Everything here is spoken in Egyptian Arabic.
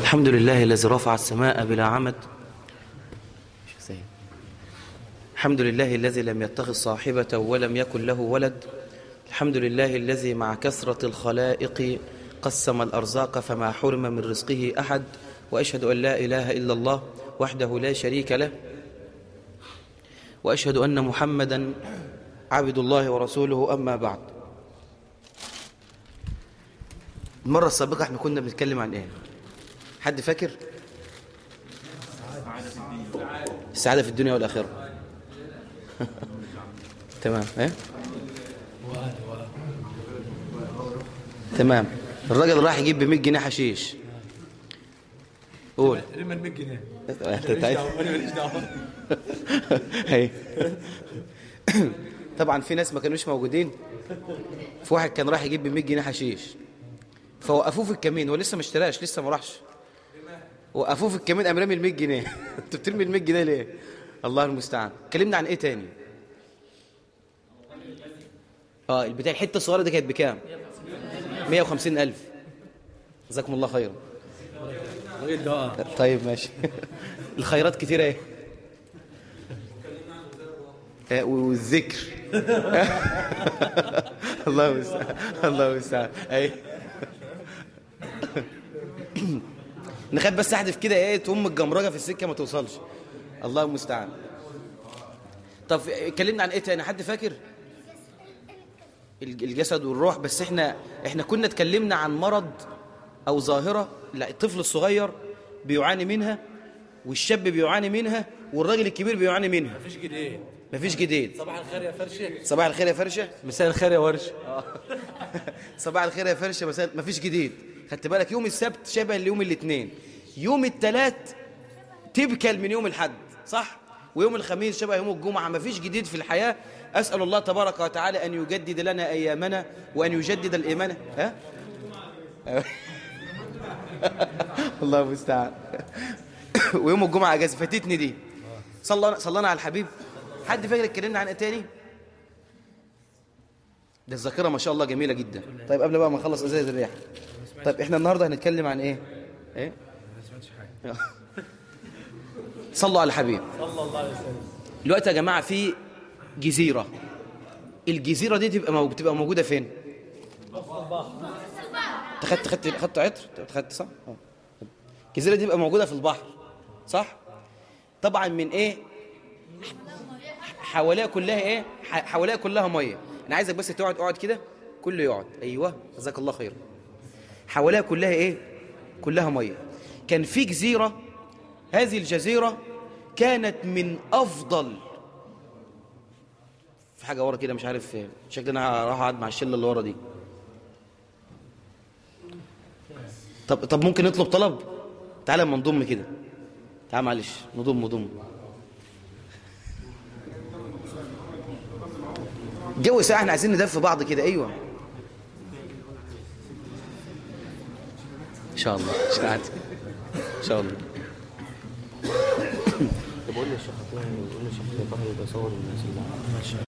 الحمد لله الذي رفع السماء بلا عمد الحمد لله الذي لم يتخذ صاحبة ولم يكن له ولد الحمد لله الذي مع كثرة الخلائق قسم الأرزاق فما حرم من رزقه أحد وأشهد أن لا إله إلا الله وحده لا شريك له وأشهد أن محمدا عبد الله ورسوله أما بعد المرة السابقة احنا كنا بنتكلم عن ايه حد فاكر السعادة في الدنيا والآخرة تمام ايه تمام الراجل راح يجيب ب 100 جنيه حشيش قول رمى ال 100 جنيه انت ماليش عايز- دعوه انا ماليش دعوه هي طبعا في ناس ما كانوش موجودين في واحد كان راح يجيب ب 100 جنيه حشيش فوقفوه في الكمين هو لسه ما اشتراش لسه ما راحش وقفوه في الكمين قام رامي ال 100 جنيه انت بترمي ال 100 جنيه ليه الله المستعان اتكلمنا عن ايه تاني اه البتاع الحته الصغيره دي كانت بكام 150 الف جزاكم الله خيرا الراجل ده اه طيب ماشي الخيرات كتيرة ايه آه، والذكر الله المستعان الله المستعان اي نخاف بس احدف كده ايه تقوم الجمرجه في السكه ما توصلش الله المستعان طب اتكلمنا عن ايه تاني حد فاكر الج- الجسد والروح بس احنا احنا كنا اتكلمنا عن مرض او ظاهره لا الطفل الصغير بيعاني منها والشاب بيعاني منها والراجل الكبير بيعاني منها مفيش جنيه مفيش جديد صباح الخير يا فرشه صباح الخير يا فرشه مساء الخير يا ورش صباح الخير يا فرشه مساء مفيش جديد خدت بالك يوم السبت شبه ليوم الاثنين يوم الثلاث تبكل من يوم الحد صح ويوم الخميس شبه يوم الجمعه مفيش جديد في الحياه اسال الله تبارك وتعالى ان يجدد لنا ايامنا وان يجدد الايمان ها الله المستعان ويوم الجمعه اجازه فاتتني دي صلى صلينا على الحبيب حد فاكر اتكلمنا عن ايه تاني ده الذاكره ما شاء الله جميله جدا طيب قبل بقى ما نخلص ازايز الريح طيب احنا النهارده هنتكلم عن ايه ايه ما سمعتش حاجه صلوا على الحبيب صلى الله عليه وسلم دلوقتي يا جماعه في جزيره الجزيره دي تبقى مو- بتبقى موجوده فين انت خدت خدت خدت عطر أنت خدت صح آه. الجزيره دي تبقى موجوده في البحر صح طبعا من ايه حواليها كلها ايه ح- حواليها كلها ميه انا عايزك بس تقعد اقعد كده كله يقعد ايوه جزاك الله خير حواليها كلها ايه كلها ميه كان في جزيره هذه الجزيره كانت من افضل في حاجه ورا كده مش عارف فين شكلي انا راح اقعد مع الشله اللي ورا دي طب طب ممكن نطلب طلب تعالى اما نضم كده تعالى معلش نضم نضم الجو ساعة احنا عايزين ندفي بعض كده ايوه ان شاء الله مش قاعد ان شاء الله طب قول لي الشيخ هتلاقي قول لي الشيخ طه يبقى صور الناس اللي ماشي